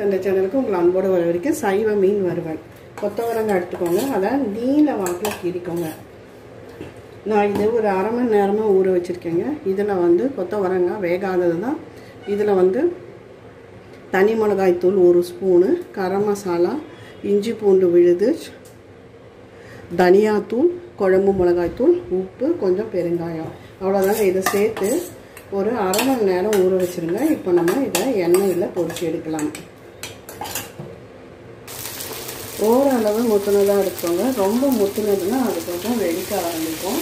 அந்த சேனலுக்கு உங்களை அன்போடு வர வரைக்கும் சைவ மீன் வறுவல் கொத்தவரங்காய் எடுத்துக்கோங்க அதை நீல வாக்கில் கீறிக்கோங்க நான் இது ஒரு அரை மணி நேரமாக ஊற வச்சுருக்கேங்க இதில் வந்து கொத்தவரங்காய் வேகாதது தான் இதில் வந்து தனி மிளகாய் தூள் ஒரு ஸ்பூனு கரம் மசாலா இஞ்சி பூண்டு விழுது தனியாத்தூள் குழம்பு மிளகாய்த்தூள் உப்பு கொஞ்சம் பெருங்காயம் அவ்வளோதாங்க இதை சேர்த்து ஒரு அரை மணி நேரம் ஊற வச்சுருங்க இப்போ நம்ம இதை எண்ணெயில் பொரிச்சு எடுக்கலாம் ஓரளவு முத்துனதாக எடுத்துக்கோங்க ரொம்ப முத்துனதுன்னா அது கொஞ்சம் வெடிக்க ஆரம்பிக்கும்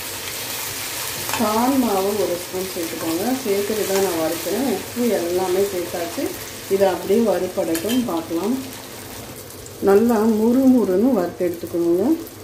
பால் மாவு ஒரு ஸ்பூன் சேர்த்துக்கோங்க சேர்த்துட்டு தான் நான் வறுக்கிறேன் உப்பு எல்லாமே சேர்த்தாச்சு இதை அப்படியே வறுப்படட்டும் பார்க்கலாம் நல்லா முறு முறுன்னு வறுத்து எடுத்துக்கணுங்க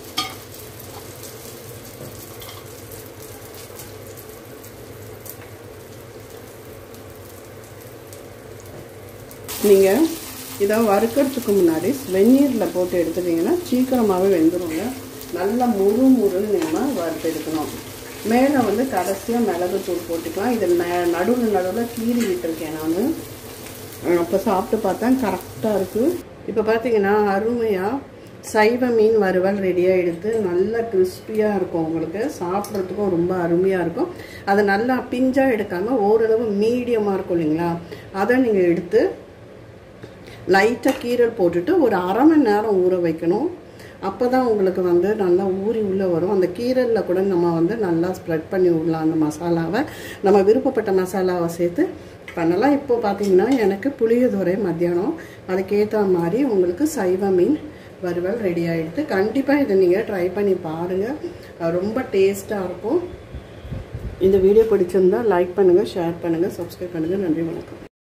நீங்கள் இதை வறுக்கிறதுக்கு முன்னாடி வெந்நீரில் போட்டு எடுத்துட்டிங்கன்னா சீக்கிரமாகவே வெந்துடுங்க நல்லா முறு முறுன்னு நம்ம வறுத்து எடுக்கணும் மேலே வந்து கடைசியாக மிளகுத்தூள் போட்டுக்கலாம் இதில் ந நடுவில் நடுவில் கீறி விட்டுருக்கேன் நான் அப்போ சாப்பிட்டு பார்த்தா கரெக்டாக இருக்குது இப்போ பார்த்தீங்கன்னா அருமையாக சைவ மீன் வறுவல் ரெடியாக எடுத்து நல்லா கிறிஸ்பியாக இருக்கும் உங்களுக்கு சாப்பிட்றதுக்கும் ரொம்ப அருமையாக இருக்கும் அதை நல்லா பிஞ்சாக எடுக்காமல் ஓரளவு மீடியமாக இருக்கும் இல்லைங்களா அதை நீங்கள் எடுத்து லைட்டாக கீரல் போட்டுட்டு ஒரு அரை மணி நேரம் ஊற வைக்கணும் அப்போ தான் உங்களுக்கு வந்து நல்லா ஊறி உள்ளே வரும் அந்த கீரலில் கூட நம்ம வந்து நல்லா ஸ்ப்ரெட் பண்ணி விடலாம் அந்த மசாலாவை நம்ம விருப்பப்பட்ட மசாலாவை சேர்த்து பண்ணலாம் இப்போ பார்த்தீங்கன்னா எனக்கு புளியோதரை மத்தியானம் அதுக்கேற்ற மாதிரி உங்களுக்கு சைவ மீன் வறுவல் ரெடி ஆகிடுது கண்டிப்பாக இதை நீங்கள் ட்ரை பண்ணி பாருங்கள் ரொம்ப டேஸ்ட்டாக இருக்கும் இந்த வீடியோ பிடிச்சிருந்தா லைக் பண்ணுங்கள் ஷேர் பண்ணுங்கள் சப்ஸ்கிரைப் பண்ணுங்கள் நன்றி வணக்கம்